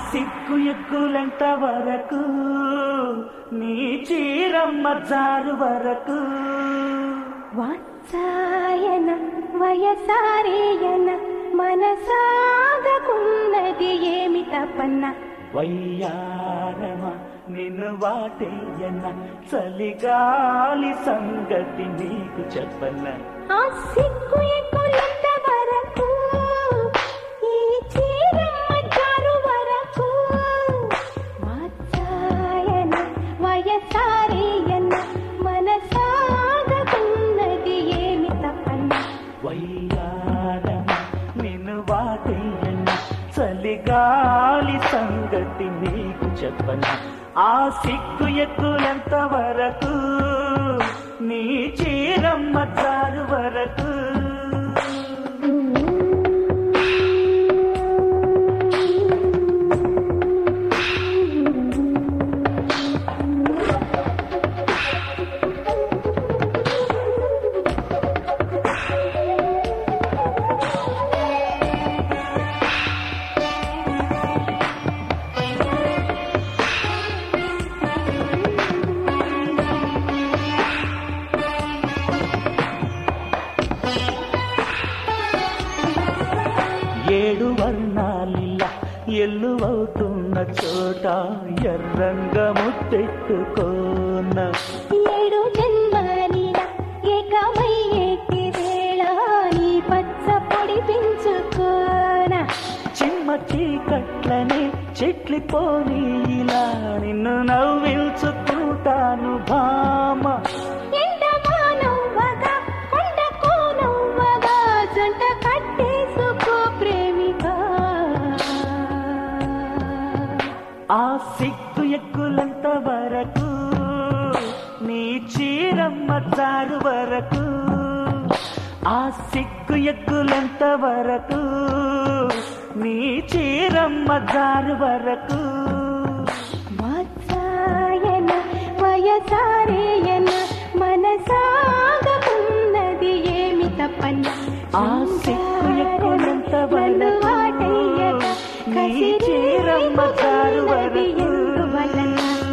సిగ్గు ఎక్కులెంత వరకు నీ చీరమ్మ జారు వరకు వాత్సాయన వయసారేయన మనసాగకున్నది ఏమి తపన్న వయ్యారమ నిన్ను వాటేయన్న చలిగాలి సంగతి నీకు చెప్పన్న ఆ సిగ్గు ఎక్కులంత వరకు ఈ చీరమ్మ జారు వరకు వాత్సాయన వయసారేయన మనసాగకున్నది ఏమి తపన్న వయ్యారమ నిన్ను వాటేయన్న చలిగాలి సంగతి నీకు చెప్పన్న ఆ సిగ్గు ఎక్కులంత వరకు నీ చీరమ్మ జారు వరకు ఏడు వర్ణాలిలా ఎల్లువవుతున్న చోట ఎర్రంగా ముత్తెట్టుకోన ఏడు జన్మలిన ఏకమై ఏటి వేళ నీ పచ్చ పొడి పెంచుకోన చిమ్మ చీకట్లనే చెట్లిపోని ఇలా నిన్ను నవ్విల్చుకుంటాను భామ ఎండమానవ్వగా కొండకోనవ్వగా జంట కట్టేసుకో ప్రేమిక ఆ సిగ్గు ఎక్కులంత వరకు నీ చీరమ్మ చారు వరకు ఆ సిగ్గు ఎక్కులంత వరకు నీ చీరమ్మ జారు వరకు వాత్సాయన వయసారేయన మనసాగకున్నది ఏమి తప్పన్న ఆ సిగ్గు ఎక్కులంత నన్ను వరకు వాటయ్యక నీ చీరమ్మ చారు కసిరేగుతున్నది వరకు ఎందువలన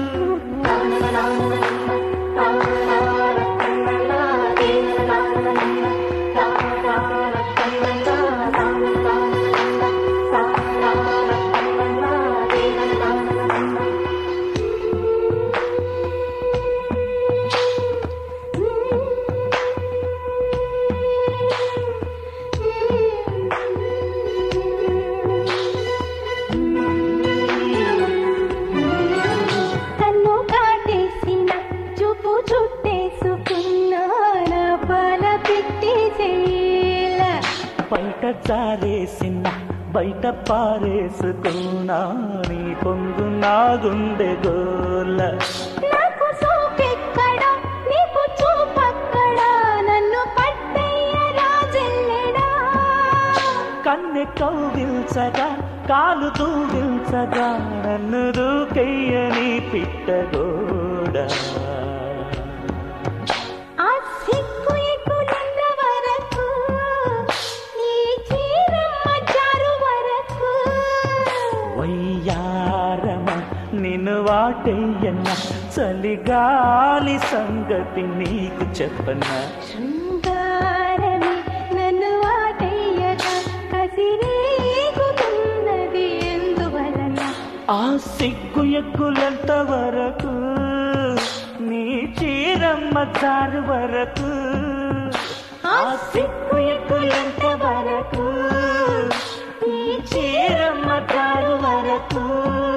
కన్ను కాటేసిన చూపు చుట్టేసుకున్న నా పాల పెట్టేసేల బయట జారేసిన బయట పారేసుకున్నా నీ పొంగు నా గుండె గోల నాకు చూపెక్కడ నీకు చూపక్కడ నన్ను పట్టయ్య రాజెల్లెడా కన్నె కౌగిల్చగా కాలు దూగిల్చగా నన్ను దూకెయ్యని పిట్టగోడ ఆ సిగ్గు ఎక్కులంత వరకు నీ చీరమ్మ జారు వరకు వయ్యారమ నిన్ను వాటయ్యన్న చలిగాలి సంగతి నీకు చెప్పన్నా శృంగారమే నన్ను వాటయ్యగా కసిరేగుతున్నది ఎందువలన ఆ సిగ్గు ఎక్కులంత వరకు నీ చీరమ్మ చారు వరకు ఆ సిగ్గు ఎక్కులంత వరకు నీ చీరమ్మ చారు వరకు